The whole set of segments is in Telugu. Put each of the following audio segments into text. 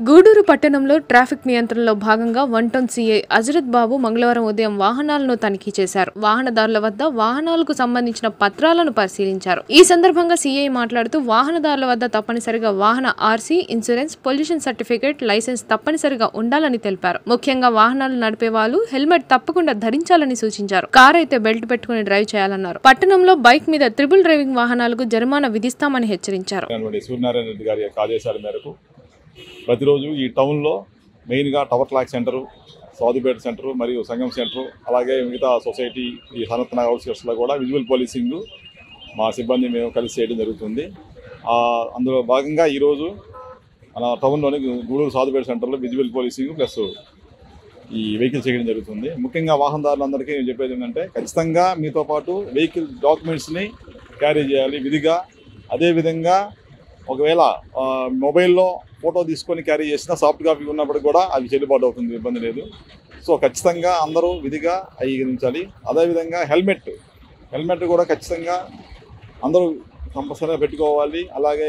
గూడూరు పట్టణంలో ట్రాఫిక్ నియంత్రణలో భాగంగా one town CI Azarath Babu మంగళవారం ఉదయం వాహనాలను తనిఖీ చేశారు వాహనదారుల వద్ద వాహనాలకు సంబంధించిన పత్రాలను పరిశీలించారు ఈ సందర్భంగా సీఐ మాట్లాడుతూ వాహనదారుల వద్ద తప్పనిసరిగా వాహన RC insurance pollution certificate licence తప్పనిసరిగా ఉండాలని తెలిపారు ముఖ్యంగా వాహనాలు నడిపే వాళ్ళు హెల్మెట్ తప్పకుండా ధరించాలని సూచించారు కార్ అయితే బెల్ట్ పెట్టుకుని డ్రైవ్ చేయాలన్నారు పట్టణంలో బైక్ మీద త్రిబుల్ డ్రైవింగ్ వాహనాలకు జరిమానా విధిస్తామని హెచ్చరించారు అయినటువంటి సూర్యనారాయణ రెడ్డి గారి యొక్క ఆదేశాల మేరకు ప్రతిరోజు ఈ టౌన్లో మెయిన్గా tower clock centre Soudipeta centre మరియు సంగం సెంటరు అలాగే మిగతా సొసైటీ ఈ సనత్ నగర్ అవుట్స్కట్స్లో కూడా విజువల్ పోలీసింగ్ మా సిబ్బంది మేము కలిసి చేయడం జరుగుతుంది ఆ, అందులో భాగంగా ఈరోజు మన టౌన్లోని గూడూరు సాధుపేట సెంటర్లో విజువల్ పోలీసింగ్ ప్లస్ ఈ వెహికల్ చేయడం జరుగుతుంది ముఖ్యంగా వాహనదారులందరికీ నేను చెప్పేది ఏంటంటే ఖచ్చితంగా మీతో పాటు వెహికల్ డాక్యుమెంట్స్ని క్యారీ చేయాలి విధిగా అదేవిధంగా ఒకవేళ ఆ, మొబైల్లో ఫోటో తీసుకొని క్యారీ చేసిన సాఫ్ట్ కాపీ ఉన్నప్పటికి కూడా అవి చెల్లుబాటు అవుతుంది ఇబ్బంది లేదు సో ఖచ్చితంగా అందరూ విధిగా అంగీకరించాలి అదేవిధంగా హెల్మెట్ హెల్మెట్ కూడా ఖచ్చితంగా అందరూ కంపల్సరీగా పెట్టుకోవాలి అలాగే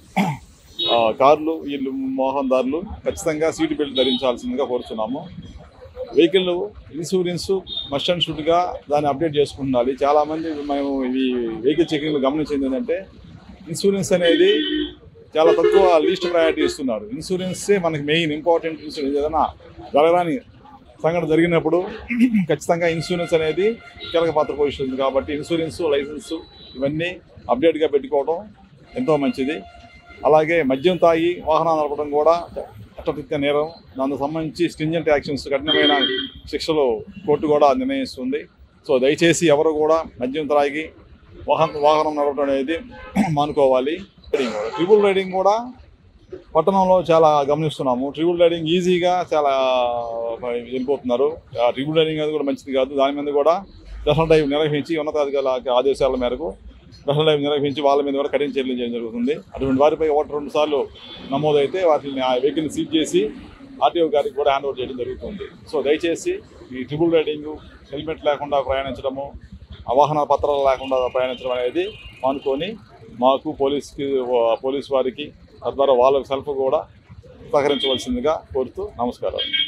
ఆ, కార్లు వీళ్ళు వాహనదారులు ఖచ్చితంగా సీట్ బెల్ట్ ధరించాల్సిందిగా కోరుతున్నాము వెహికల్ ఇన్సూరెన్స్ మస్ట్ అండ్ షుడ్గా దాన్ని అప్డేట్ చేసుకుంటున్నాలి చాలామంది మేము ఇవి వెహికల్ చెకింగ్లో గమనించింది ఏంటంటే ఇన్సూరెన్స్ అనేది చాలా తక్కువ లీస్ట్ ప్రయారిటీ ఇస్తున్నారు ఇన్సూరెన్సే మనకి మెయిన్ ఇంపార్టెంట్ ఇన్సూరెన్స్ ఏదైనా జరగరాని సంఘటన జరిగినప్పుడు ఖచ్చితంగా ఇన్సూరెన్స్ అనేది కీలక పాత్ర పోషిస్తుంది కాబట్టి ఇన్సూరెన్స్ లైసెన్స్ ఇవన్నీ అప్డేట్గా పెట్టుకోవడం ఎంతో మంచిది అలాగే మద్యం తాగి వాహనాలు నడపడం కూడా చట్టరీత్యా నేరం దానికి సంబంధించి స్ట్రింజెంట్ యాక్షన్స్ కఠినమైన శిక్షలు కోర్టు కూడా నిర్ణయిస్తుంది సో దయచేసి ఎవరు కూడా మద్యం తాగి వాహన వాహనం నడపడం అనేది మానుకోవాలి ట్రిపుల్ రైడింగ్ కూడా పట్టణంలో చాలా గమనిస్తున్నాము ట్రిపుల్ రైడింగ్ ఈజీగా చాలా వెళ్ళిపోతున్నారు ఆ ట్రిపుల్ రైడింగ్ అది కూడా మంచిది కాదు దాని మీద కూడా స్పెషల్ డ్రైవ్ నిర్వహించి ఉన్నతాధికారుల ఆదేశాల మేరకు స్పెషల్ డ్రైవ్ నిర్వహించి వాళ్ళ మీద కూడా కఠిన చర్యలు చేయడం జరుగుతుంది అటువంటి వారిపై ఒకటి రెండు సార్లు నమోదైతే వాటిని ఆ వెహికల్ని సీజ్ చేసి ఆర్టీఓ గారికి కూడా హ్యాండ్ ఓవర్ చేయడం జరుగుతుంది సో దయచేసి ఈ ట్రిపుల్ రైడింగ్ హెల్మెట్ లేకుండా ప్రయాణించడము ఆ వాహన పత్రాలు లేకుండా ప్రయాణించడం అనేది మానుకొని మాకు పోలీస్కి పోలీస్ వారికి తద్వారా వాళ్ళ సెల్ఫ్ కూడా సహకరించవలసిందిగా కోరుతూ నమస్కారాలు